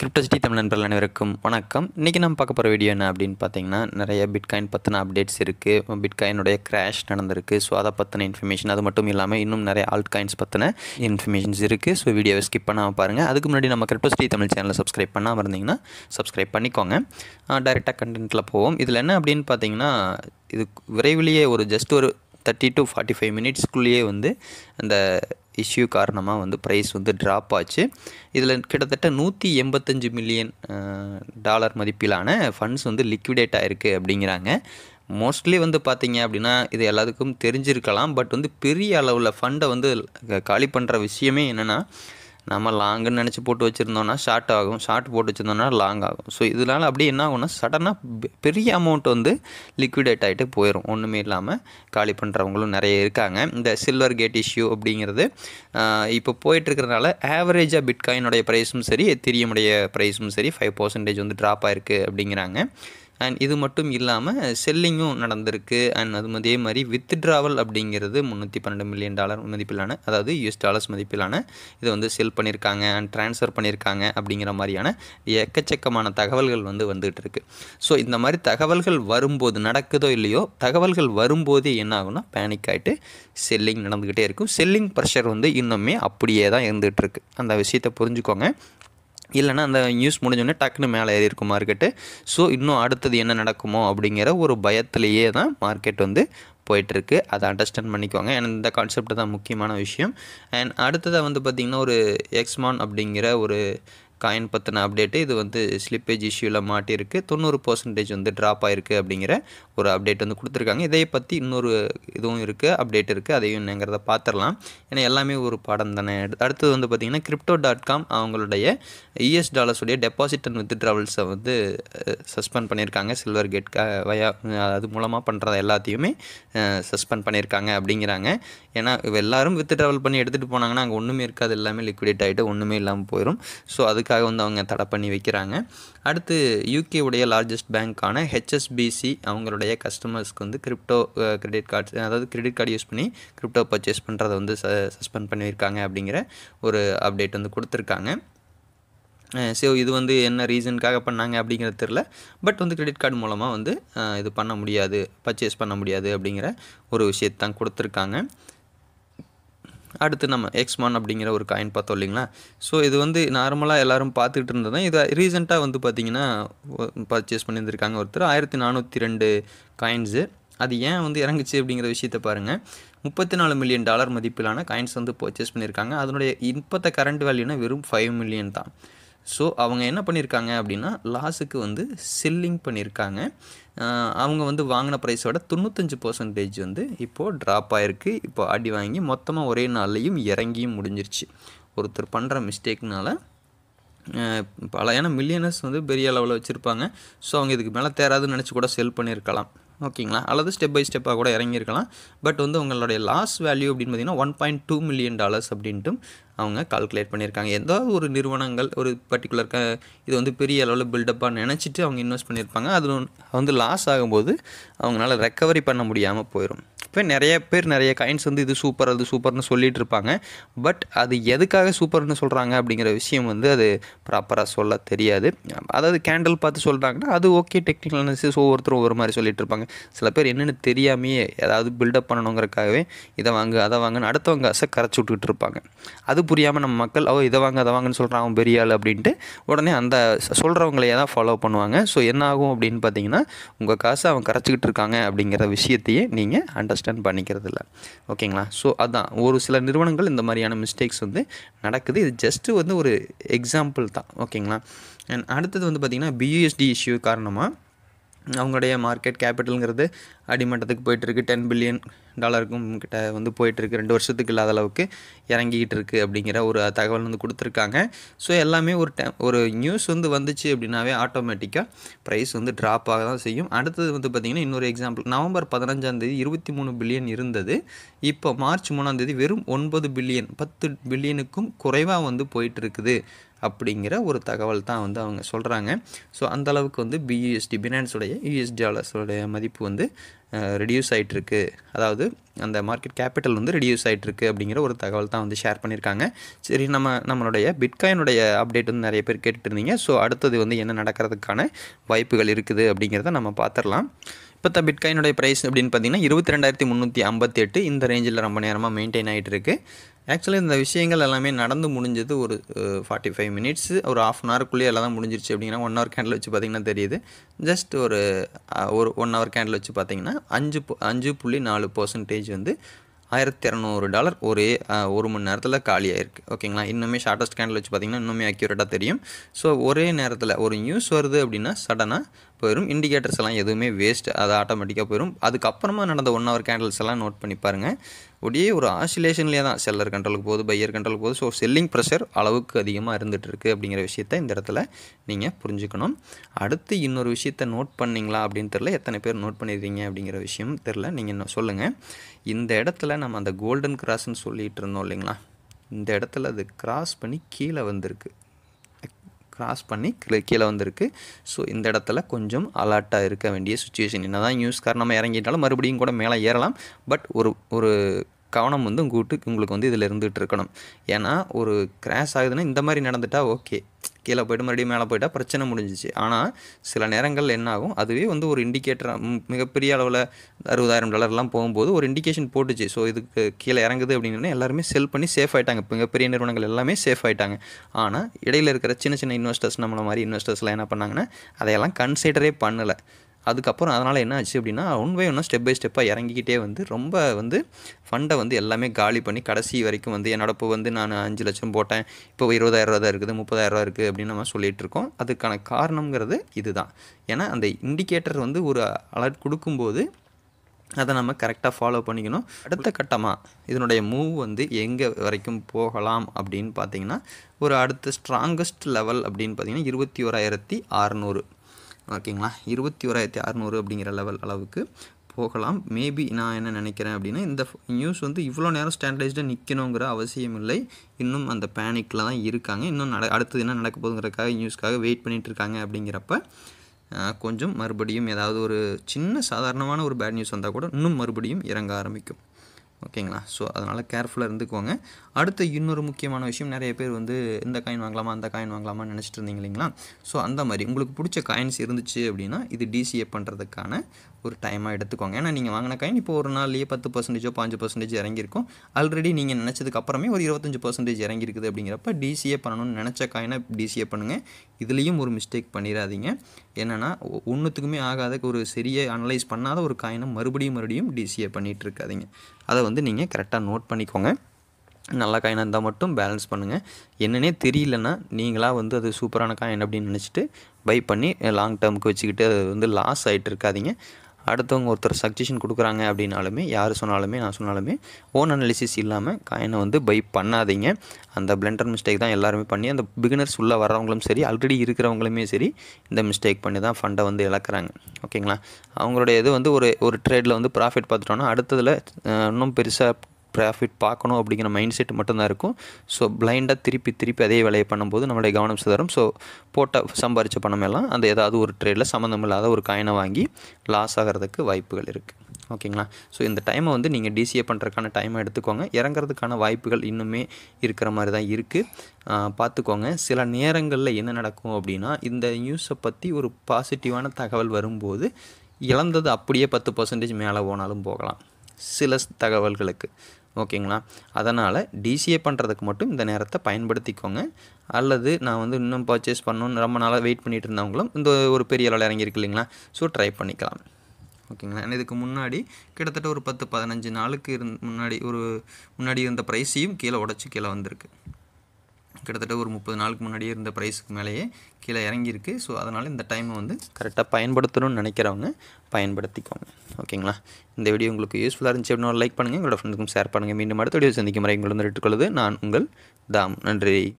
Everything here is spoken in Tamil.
கிரிப்டோசிட்டி தமிழ் நண்பர்கள் அனைவருக்கும் வணக்கம் இன்றைக்கி நம்ம பார்க்க போகிற வீடியோ என்ன அப்படின்னு பார்த்தீங்கன்னா நிறைய பிட்காயின் பற்றின அப்டேட்ஸ் இருக்குது பிட்காயினுடைய கிராஷ் நடந்திருக்கு ஸோ அதை பற்றின இன்ஃபர்மேஷன் அது மட்டும் இல்லாமல் இன்னும் நிறைய ஆல்ட் காயின்ஸ் பற்றின இன்ஃபர்மேஷன்ஸ் இருக்குது ஸோ வீடியோவை ஸ்கிப் பண்ணாமல் பாருங்கள் அதுக்கு முன்னாடி நம்ம கிரிப்டோசிட்டி தமிழ் சேனலை சப்ஸ்கிரைப் பண்ணாமல் இருந்தீங்கன்னா சப்ஸ்கிரைப் பண்ணிக்கோங்க டைரெக்டாக கண்டென்ட்டில் போவோம் இதில் என்ன அப்படின்னு பார்த்தீங்கன்னா இது விரைவிலேயே ஒரு ஜஸ்ட் ஒரு தேர்ட்டி டு ஃபார்ட்டி ஃபைவ் மினிட்ஸ்க்குள்ளேயே வந்து அந்த இஷ்யூ காரணமாக வந்து ப்ரைஸ் வந்து ட்ராப் ஆச்சு இதில் கிட்டத்தட்ட நூற்றி எண்பத்தஞ்சு மில்லியன் டாலர் மதிப்பிலான ஃபண்ட்ஸ் வந்து லிக்விடேட் ஆகிருக்கு அப்படிங்கிறாங்க மோஸ்ட்லி வந்து பார்த்தீங்க அப்படின்னா இது எல்லாத்துக்கும் தெரிஞ்சிருக்கலாம் பட் வந்து பெரிய அளவில் ஃபண்டை வந்து காலி பண்ணுற விஷயமே என்னென்னா நம்ம லாங்குன்னு நினச்சி போட்டு வச்சுருந்தோன்னா ஷார்ட் ஆகும் ஷார்ட் போட்டு வச்சுருந்தோம்னா லாங் ஆகும் ஸோ இதனால் அப்படியே என்ன ஆகும்னா சடனாக பெரிய அமௌண்ட் வந்து லிக்விடேட் ஆகிட்டு போயிடும் ஒன்றுமே இல்லாமல் காலி பண்ணுறவங்களும் நிறைய இருக்காங்க இந்த சில்வர் கேட் இஷ்யூ அப்படிங்கிறது இப்போ போயிட்டுருக்கிறதுனால ஆவரேஜாக பிட்காயினுடைய ப்ரைஸும் சரி எத்திரியமுடைய ப்ரைஸும் சரி ஃபைவ் பர்சன்டேஜ் வந்து ட்ராப் ஆயிருக்கு அப்படிங்கிறாங்க அண்ட் இது மட்டும் இல்லாமல் செல்லிங்கும் நடந்திருக்கு அண்ட் அது அதே மாதிரி வித்ட்ராவல் அப்படிங்கிறது முந்நூற்றி பன்னெண்டு மில்லியன் டாலர் மதிப்பிலான அதாவது யூஎஸ் டாலர்ஸ் மதிப்பிலான இதை வந்து செல் பண்ணியிருக்காங்க அண்ட் ட்ரான்ஸ்ஃபர் பண்ணியிருக்காங்க அப்படிங்கிற மாதிரியான எக்கச்சக்கமான தகவல்கள் வந்து வந்துகிட்டு இருக்குது ஸோ இந்த மாதிரி தகவல்கள் வரும்போது நடக்குதோ இல்லையோ தகவல்கள் வரும்போது என்ன ஆகும்னா பேனிக் ஆகிட்டு செல்லிங் நடந்துக்கிட்டே இருக்கும் செல்லிங் ப்ரெஷர் வந்து இன்னுமே அப்படியே தான் இருந்துகிட்டு இருக்குது அந்த விஷயத்தை புரிஞ்சுக்கோங்க இல்லைனா அந்த நியூஸ் முடிஞ்சோடனே டக்குன்னு மேலே ஏறி இருக்கும் மார்க்கெட்டு ஸோ இன்னும் அடுத்தது என்ன நடக்குமோ அப்படிங்கிற ஒரு பயத்திலேயே தான் மார்க்கெட் வந்து போயிட்டுருக்கு அதை அண்டர்ஸ்டாண்ட் பண்ணிக்கோங்க ஏன்னா இந்த கான்செப்ட் தான் முக்கியமான விஷயம் அண்ட் அடுத்ததாக வந்து பார்த்திங்கன்னா ஒரு எக்ஸ்மான் அப்படிங்கிற ஒரு காயின் பற்றின அப்டேட்டு இது வந்து ஸ்லிப்பேஜ் இஷ்யூவில் மாட்டியிருக்கு தொண்ணூறு பர்சன்டேஜ் வந்து ட்ராப் ஆகிருக்கு அப்படிங்கிற ஒரு அப்டேட் வந்து கொடுத்துருக்காங்க இதை பற்றி இன்னொரு இதுவும் இருக்குது அப்டேட் இருக்குது அதையும் என்னங்கிறத பார்த்துடலாம் ஏன்னா எல்லாமே ஒரு பாடம் தானே அடுத்தது வந்து பார்த்திங்கன்னா கிரிப்டோ டாட் காம் அவங்களுடைய யூஎஸ் டாலர்ஸுடைய டெபாசிட் அண்ட் வித்ட்ராவல்ஸை வந்து சஸ்பெண்ட் பண்ணியிருக்காங்க சில்வர் கேட் வயா அது மூலமாக பண்ணுற எல்லாத்தையுமே சஸ்பெண்ட் பண்ணியிருக்காங்க அப்படிங்கிறாங்க ஏன்னா எல்லோரும் வித்ட்ராவல் பண்ணி எடுத்துகிட்டு போனாங்கன்னா அங்கே ஒன்றுமே இருக்காது எல்லாமே லிக்விடேட் ஆகிட்டு ஒன்றுமே இல்லாமல் போயிடும் ஸோ அதுக்கு அதுக்காக வந்து அவங்க தடை பண்ணி வைக்கிறாங்க அடுத்து யூகே உடைய லார்ஜஸ்ட் பேங்க்கான ஹெச்எஸ்பிசி அவங்களுடைய கஸ்டமர்ஸ்க்கு வந்து கிரிப்டோ கிரெடிட் கார்ட்ஸ் அதாவது கிரெடிட் கார்டு யூஸ் பண்ணி கிரிப்டோ பர்ச்சேஸ் பண்ணுறதை வந்து ச சஸ்பெண்ட் பண்ணியிருக்காங்க அப்படிங்கிற ஒரு அப்டேட் வந்து கொடுத்துருக்காங்க ஸோ இது வந்து என்ன ரீசனுக்காக பண்ணாங்க அப்படிங்கிறது தெரில பட் வந்து கிரெடிட் கார்டு மூலமாக வந்து இது பண்ண முடியாது பர்ச்சேஸ் பண்ண முடியாது அப்படிங்கிற ஒரு விஷயத்தான் கொடுத்துருக்காங்க அடுத்து நம்ம எக்ஸ்மான் அப்படிங்கிற ஒரு காயின் பார்த்தோம் இல்லைங்களா ஸோ இது வந்து நார்மலாக எல்லோரும் பார்த்துக்கிட்டு இருந்தது தான் இது ரீசெண்டாக வந்து பார்த்திங்கன்னா பர்ச்சேஸ் பண்ணியிருந்திருக்காங்க ஒருத்தர் ஆயிரத்தி நானூற்றி ரெண்டு காயின்ஸு அது ஏன் வந்து இறங்குச்சு அப்படிங்கிற விஷயத்த பாருங்கள் முப்பத்தி நாலு மில்லியன் டாலர் மதிப்பிலான காயின்ஸ் வந்து பர்ச்சேஸ் பண்ணியிருக்காங்க அதனுடைய இப்போத்த கரண்ட் வேல்யூனா வெறும் ஃபைவ் மில்லியன் தான் ஸோ அவங்க என்ன பண்ணியிருக்காங்க அப்படின்னா லாஸுக்கு வந்து செல்லிங் பண்ணியிருக்காங்க அவங்க வந்து வாங்கின ப்ரைஸோட தொண்ணூத்தஞ்சு பர்சன்டேஜ் வந்து இப்போது ட்ராப் ஆகிருக்கு இப்போ அடி வாங்கி மொத்தமாக ஒரே நாள்லேயும் இறங்கியும் முடிஞ்சிருச்சு ஒருத்தர் பண்ணுற மிஸ்டேக்னால பல ஏன்னா மில்லியனர்ஸ் வந்து பெரிய அளவில் வச்சுருப்பாங்க ஸோ அவங்க இதுக்கு மேலே தேராதுன்னு நினச்சி கூட செல் பண்ணியிருக்கலாம் ஓகேங்களா அல்லது ஸ்டெப் பை ஸ்டெப்பாக கூட இறங்கியிருக்கலாம் பட் வந்து உங்களுடைய லாஸ் வேல்யூ அப்படின்னு பார்த்தீங்கன்னா one point two million dollars அப்படின்ட்டு அவங்க கால்குலேட் பண்ணியிருக்காங்க ஏதாவது ஒரு நிறுவனங்கள் ஒரு பர்டிகுலர் க இது வந்து பெரிய அளவில் பில்டப்பாக நினச்சிட்டு அவங்க இன்வெஸ்ட் பண்ணியிருப்பாங்க அது வந்து லாஸ் ஆகும்போது அவங்களால ரெக்கவரி பண்ண முடியாமல் போயிடும் இப்போ நிறைய பேர் நிறைய காயின்ஸ் வந்து இது சூப்பர் அது சூப்பர்னு சொல்லிகிட்டு இருப்பாங்க பட் அது எதுக்காக சூப்பர்னு சொல்கிறாங்க அப்படிங்கிற விஷயம் வந்து அது ப்ராப்பராக சொல்ல தெரியாது அதாவது கேண்டில் பார்த்து சொல்கிறாங்கன்னா அது ஓகே டெக்னிக்கல் அனாலிசிஸ் ஒவ்வொருத்தரும் ஒரு மாதிரி சொல்லிட்டு இருப்பாங்க சில பேர் என்னென்னு தெரியாமையே ஏதாவது பில்டப் பண்ணணுங்கிறக்காகவே இதை வாங்கு அதை வாங்கன்னு அடுத்தவங்க அசை கரைச்சி விட்டுக்கிட்டு இருப்பாங்க அது புரியாமல் நம்ம மக்கள் அவ இதை வாங்க அதை வாங்கன்னு சொல்கிறான் அவன் பெரிய ஆள் அப்படின்ட்டு உடனே அந்த சொல்கிறவங்களையே தான் ஃபாலோ பண்ணுவாங்க ஸோ என்ன ஆகும் அப்படின்னு பார்த்தீங்கன்னா உங்கள் காசை அவன் கரைச்சிக்கிட்டு இருக்காங்க அப்படிங்கிற விஷயத்தையே நீங்கள் அண்டர்ஸ்டாண்ட் பண்ணிக்கிறது இல்லை ஓகேங்களா ஸோ அதான் ஒரு சில நிறுவனங்கள் இந்த மாதிரியான மிஸ்டேக்ஸ் வந்து நடக்குது இது ஜஸ்ட்டு வந்து ஒரு எக்ஸாம்பிள் தான் ஓகேங்களா அண்ட் அடுத்தது வந்து பார்த்திங்கன்னா பியூஎஸ்டி இஷ்யூ காரணமாக அவங்களுடைய மார்க்கெட் கேபிட்டலுங்கிறது அடிமட்டத்துக்கு போயிட்டுருக்கு டென் பில்லியன் டாலருக்கும் கிட்ட வந்து போயிட்டுருக்கு ரெண்டு வருஷத்துக்கு இல்லாத அளவுக்கு இறங்கிக்கிட்டு இருக்குது அப்படிங்கிற ஒரு தகவல் வந்து கொடுத்துருக்காங்க ஸோ எல்லாமே ஒரு டே ஒரு நியூஸ் வந்து வந்துச்சு அப்படின்னாவே ஆட்டோமேட்டிக்காக ப்ரைஸ் வந்து ட்ராப் ஆக தான் செய்யும் அடுத்தது வந்து பார்த்திங்கன்னா இன்னொரு எக்ஸாம்பிள் நவம்பர் பதினஞ்சாந்தேதி இருபத்தி மூணு பில்லியன் இருந்தது இப்போ மார்ச் மூணாந்தேதி வெறும் ஒன்பது பில்லியன் பத்து பில்லியனுக்கும் குறைவாக வந்து போயிட்டு இருக்குது அப்படிங்கிற ஒரு தகவல் தான் வந்து அவங்க சொல்கிறாங்க ஸோ அந்தளவுக்கு வந்து பியூஎஸ்டி பினான்ஸுடைய யூஎஸ் டாலர்ஸோடைய மதிப்பு வந்து ரெடியூஸ் ஆகிட்டுருக்கு அதாவது அந்த மார்க்கெட் கேபிட்டல் வந்து ரெடியூஸ் ஆகிட்டுருக்கு அப்படிங்கிற ஒரு தகவல் தான் வந்து ஷேர் பண்ணியிருக்காங்க சரி நம்ம நம்மளுடைய பிட்காயினுடைய அப்டேட் வந்து நிறைய பேர் கேட்டுட்டு இருந்தீங்க ஸோ அடுத்தது வந்து என்ன நடக்கிறதுக்கான வாய்ப்புகள் இருக்குது அப்படிங்கிறத நம்ம பார்த்துடலாம் இப்போ பிட்காயினுடைய ப்ரைஸ் அப்படின்னு பார்த்தீங்கன்னா இருபத்தி ரெண்டாயிரத்தி முந்நூற்றி ஐம்பத்தி எட்டு இந்த ரேஞ்சில் ரொம்ப நேரமாக மெயின்டைன் ஆகிட்டு இருக்கு ஆக்சுவலி இந்த விஷயங்கள் எல்லாமே நடந்து முடிஞ்சது ஒரு ஃபார்ட்டி ஃபைவ் மினிட்ஸ் ஒரு ஆஃப் அன் ஹவருக்குள்ளேயே எல்லாம் தான் முடிஞ்சிருச்சு அப்படின்னா ஒன் ஹவர் கேண்டில் வச்சு பார்த்தீங்கன்னா தெரியுது ஜஸ்ட் ஒரு ஒரு ஒன் ஹவர் கேண்டில் வச்சு பார்த்தீங்கன்னா அஞ்சு அஞ்சு புள்ளி நாலு பர்சன்டேஜ் வந்து ஆயிரத்தி இரநூறு டாலர் ஒரே ஒரு மணி நேரத்தில் காலியாயிருக்கு ஓகேங்களா இன்னுமே ஷார்ட்டஸ்ட் கேண்டில் வச்சு பார்த்திங்கன்னா இன்னுமே அக்யூரேட்டாக தெரியும் ஸோ ஒரே நேரத்தில் ஒரு நியூஸ் வருது அப்படின்னா சடனாக போயிடும் இண்டிகேட்டர்ஸ் எல்லாம் எதுவுமே வேஸ்ட் அது ஆட்டோமேட்டிக்காக போயிடும் அதுக்கப்புறமா நடந்த ஒன் ஹவர் கேண்டில்ஸ் எல்லாம் நோட் பண்ணி பாருங்கள் ஒரே ஒரு ஆசிலேஷன்லேயே தான் செல்லர் கண்ட்ரோலுக்கு போகுது பையர் கண்ட்ரோலுக்கு போகுது ஸோ செல்லிங் ப்ரெஷர் அளவுக்கு அதிகமாக இருந்துகிட்ருக்கு அப்படிங்கிற விஷயத்த இந்த இடத்துல நீங்கள் புரிஞ்சுக்கணும் அடுத்து இன்னொரு விஷயத்த நோட் பண்ணிங்களா அப்படின்னு தெரில எத்தனை பேர் நோட் பண்ணிடுறீங்க அப்படிங்கிற விஷயம் தெரில நீங்கள் இன்னும் சொல்லுங்கள் இந்த இடத்துல நம்ம அந்த கோல்டன் கிராஸ்ன்னு சொல்லிகிட்டு இருந்தோம் இல்லைங்களா இந்த இடத்துல அது கிராஸ் பண்ணி கீழே வந்திருக்கு கிராஸ் பண்ணி கீழே கீழே வந்திருக்கு ஸோ இந்த இடத்துல கொஞ்சம் அலர்ட்டாக இருக்க வேண்டிய சுச்சுவேஷன் என்ன தான் நியூஸ் காரணமாக இறங்கிட்டாலும் மறுபடியும் கூட மேலே ஏறலாம் பட் ஒரு ஒரு கவனம் வந்து உங்கள்கிட்ட உங்களுக்கு வந்து இதில் இருந்துகிட்டு இருக்கணும் ஏன்னா ஒரு கிராஷ் ஆகுதுன்னா இந்த மாதிரி நடந்துட்டால் ஓகே கீழே போய்ட்டு மறுபடியும் மேலே போயிட்டா பிரச்சனை முடிஞ்சிச்சு ஆனால் சில நேரங்கள் என்ன ஆகும் அதுவே வந்து ஒரு இண்டிகேட்டர் மிகப்பெரிய அளவில் அறுபதாயிரம் டாலர்லாம் போகும்போது ஒரு இண்டிகேஷன் போட்டுச்சு ஸோ இதுக்கு கீழே இறங்குது அப்படின்னு எல்லாருமே செல் பண்ணி சேஃப் ஆகிட்டாங்க மிகப்பெரிய நிறுவனங்கள் எல்லாமே சேஃப் ஆகிட்டாங்க ஆனால் இடையில இருக்கிற சின்ன சின்ன இன்வெஸ்டர்ஸ் நம்மள மாதிரி இன்வெஸ்டர்ஸ்லாம் என்ன பண்ணாங்கன்னா அதையெல்லாம் கன்சிடரே பண்ணலை அதுக்கப்புறம் அதனால் என்ன ஆச்சு அப்படின்னா ஒன் பை ஒன்றா ஸ்டெப் பை ஸ்டெப்பாக இறங்கிக்கிட்டே வந்து ரொம்ப வந்து ஃபண்டை வந்து எல்லாமே காலி பண்ணி கடைசி வரைக்கும் வந்து என்னோட இப்போ வந்து நான் அஞ்சு லட்சம் போட்டேன் இப்போ இருபதாயிரரூவா தான் இருக்குது முப்பதாயிரரூவா இருக்குது அப்படின்னு நம்ம சொல்லிகிட்டு இருக்கோம் அதுக்கான காரணங்கிறது இதுதான் ஏன்னா அந்த இண்டிகேட்டர் வந்து ஒரு அலர்ட் கொடுக்கும்போது அதை நம்ம கரெக்டாக ஃபாலோ பண்ணிக்கணும் அடுத்த கட்டமாக இதனுடைய மூவ் வந்து எங்கே வரைக்கும் போகலாம் அப்படின்னு பார்த்தீங்கன்னா ஒரு அடுத்த ஸ்ட்ராங்கஸ்ட் லெவல் அப்படின்னு பார்த்தீங்கன்னா இருபத்தி ஓராயிரத்தி அறநூறு ஓகேங்களா இருபத்தி ஓராயிரத்தி அறநூறு அப்படிங்கிற லெவல் அளவுக்கு போகலாம் மேபி நான் என்ன நினைக்கிறேன் அப்படின்னா இந்த நியூஸ் வந்து இவ்வளோ நேரம் ஸ்டாண்டர்டைஸ்டாக நிற்கணுங்கிற அவசியம் இல்லை இன்னும் அந்த பேனிக்கில் தான் இருக்காங்க இன்னும் நட அடுத்தது என்ன நடக்க போகுதுங்கிறதுக்காக நியூஸ்க்காக வெயிட் பண்ணிகிட்டு இருக்காங்க அப்படிங்கிறப்ப கொஞ்சம் மறுபடியும் ஏதாவது ஒரு சின்ன சாதாரணமான ஒரு பேட் நியூஸ் வந்தால் கூட இன்னும் மறுபடியும் இறங்க ஆரம்பிக்கும் ஓகேங்களா ஸோ அதனால் கேர்ஃபுல்லாக இருந்துக்கோங்க அடுத்து இன்னொரு முக்கியமான விஷயம் நிறைய பேர் வந்து இந்த காயின் வாங்கலாமா அந்த காயின் வாங்கலாமான்னு நினச்சிட்டு இருந்தீங்க இல்லைங்களா ஸோ அந்த மாதிரி உங்களுக்கு பிடிச்ச காயின்ஸ் இருந்துச்சு அப்படின்னா இது டிசிஏ பண்ணுறதுக்கான ஒரு டைமாக எடுத்துக்கோங்க ஏன்னா நீங்கள் வாங்கின காயின் இப்போ ஒரு நாள்லேயே பத்து பர்சன்டேஜோ பாஞ்சு பர்சன்டேஜ் இறங்கியிருக்கும் ஆல்ரெடி நீங்கள் நினச்சதுக்கு அப்புறமே ஒரு இருபத்தஞ்சு பர்சன்டேஜ் இறங்கியிருக்குது அப்படிங்கிறப்ப டிசிஏ பண்ணணும்னு நினச்ச காயினை டிசிஏ பண்ணுங்கள் இதுலேயும் ஒரு மிஸ்டேக் பண்ணிடாதீங்க என்னென்னா ஒன்றுத்துக்குமே ஆகாத ஒரு சரியாக அனலைஸ் பண்ணாத ஒரு காயினை மறுபடியும் மறுபடியும் டிசிஏ பண்ணிகிட்டு இருக்காதீங்க அதை வந்து நீங்கள் கரெக்டாக நோட் பண்ணிக்கோங்க நல்ல காயினாக இருந்தால் மட்டும் பேலன்ஸ் பண்ணுங்கள் என்னன்னே தெரியலன்னா நீங்களாக வந்து அது சூப்பரான காயின் அப்படின்னு நினச்சிட்டு பை பண்ணி லாங் டேர்முக்கு வச்சுக்கிட்டு அது வந்து லாஸ் ஆகிட்டு இருக்காதிங்க அடுத்தவங்க ஒருத்தர் சஜஷன் கொடுக்குறாங்க அப்படின்னாலுமே யார் சொன்னாலுமே நான் சொன்னாலுமே ஓன் அனாலிசிஸ் இல்லாமல் காயினை வந்து பை பண்ணாதீங்க அந்த பிளண்டர் மிஸ்டேக் தான் எல்லாருமே பண்ணி அந்த பிகினர்ஸ் உள்ளே வர்றவங்களும் சரி ஆல்ரெடி இருக்கிறவங்களுமே சரி இந்த மிஸ்டேக் பண்ணி தான் ஃபண்டை வந்து இழக்கிறாங்க ஓகேங்களா அவங்களுடைய இது வந்து ஒரு ஒரு ட்ரேடில் வந்து ப்ராஃபிட் பார்த்துட்டோன்னா அடுத்ததில் இன்னும் பெருசாக ப்ராஃபிட் பார்க்கணும் அப்படிங்கிற மைண்ட் செட் மட்டும்தான் இருக்கும் ஸோ பிளைண்டாக திருப்பி திருப்பி அதே வேலையை பண்ணும்போது நம்மளுடைய கவனம் சிதறும் ஸோ போட்ட சம்பாரித்த பணம் எல்லாம் அந்த ஏதாவது ஒரு ட்ரேடில் சம்மந்தம் இல்லாத ஒரு காயினை வாங்கி லாஸ் ஆகிறதுக்கு வாய்ப்புகள் இருக்குது ஓகேங்களா ஸோ இந்த டைமை வந்து நீங்கள் டிசிஏ பண்ணுறதுக்கான டைமை எடுத்துக்கோங்க இறங்குறதுக்கான வாய்ப்புகள் இன்னுமே இருக்கிற மாதிரி தான் இருக்குது பார்த்துக்கோங்க சில நேரங்களில் என்ன நடக்கும் அப்படின்னா இந்த நியூஸை பற்றி ஒரு பாசிட்டிவான தகவல் வரும்போது இழந்தது அப்படியே பத்து பர்சன்டேஜ் மேலே போனாலும் போகலாம் சில தகவல்களுக்கு ஓகேங்களா அதனால் டிசிஏ பண்ணுறதுக்கு மட்டும் இந்த நேரத்தை பயன்படுத்திக்கோங்க அல்லது நான் வந்து இன்னும் பர்ச்சேஸ் பண்ணணுன்னு ரொம்ப நாளாக வெயிட் பண்ணிகிட்டு இருந்தவங்களும் இந்த ஒரு பெரிய அளவில் இறங்கியிருக்கு இல்லைங்களா ஸோ ட்ரை பண்ணிக்கலாம் ஓகேங்களா இதுக்கு முன்னாடி கிட்டத்தட்ட ஒரு பத்து பதினஞ்சு நாளுக்கு இருந் முன்னாடி ஒரு முன்னாடி இருந்த ப்ரைஸையும் கீழே உடச்சி கீழே வந்திருக்கு கிட்டத்தட்ட ஒரு முப்பது நாளுக்கு முன்னாடியே இருந்த ப்ரைஸுக்கு மேலேயே கீழே இறங்கியிருக்கு ஸோ அதனால் இந்த டைமை வந்து கரெக்டாக பயன்படுத்தணும்னு நினைக்கிறவங்க பயன்படுத்திக்கோங்க ஓகேங்களா இந்த வீடியோ உங்களுக்கு யூஸ்ஃபுல்லாக இருந்துச்சு அப்படின்னா லைக் பண்ணுங்கள் உங்களோட ஃப்ரெண்ட்ஸுக்கும் ஷேர் பண்ணுங்கள் மீண்டும் அடுத்த வீடியோ சந்திக்கும் வரை உங்களிடம் எடுத்துக்கொள்வது நான் உங்கள் தாம் நன்றி